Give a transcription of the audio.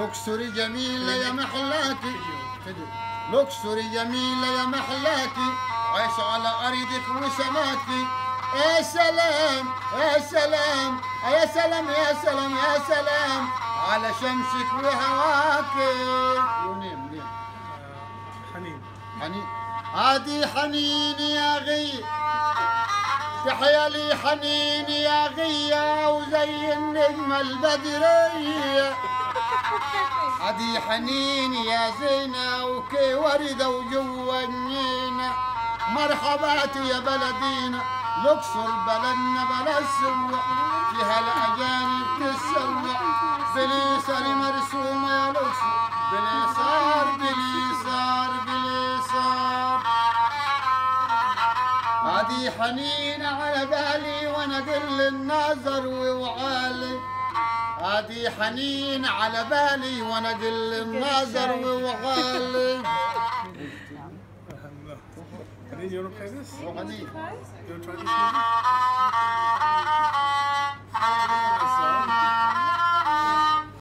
لوكسوري جميلة يا محلاتي لوكسوري جميلة يا محلاتي عيش على أرضك وسماكي يا سلام يا سلام يا سلام يا سلام يا سلام على شمسك وهواك ونيم نيم حنين حنين عادي حنين يا غي تحيا لي حنين يا غيا وزي النجمة البدرية عادي حنين يا زينة وكي وردة وجوا النينة مرحبات يا بلدينا لقصر بلدنا بلا سوى فيها الأجانب تسوى بليسار مرسومة يا لقصر بليسار بليسار بليسار عادي حنين على بالي وانا قل النظر ووعالي عادي حنين على بالي وانا قل النظر ووعالي حنين you wanna play this? وحنين You wanna try this maybe?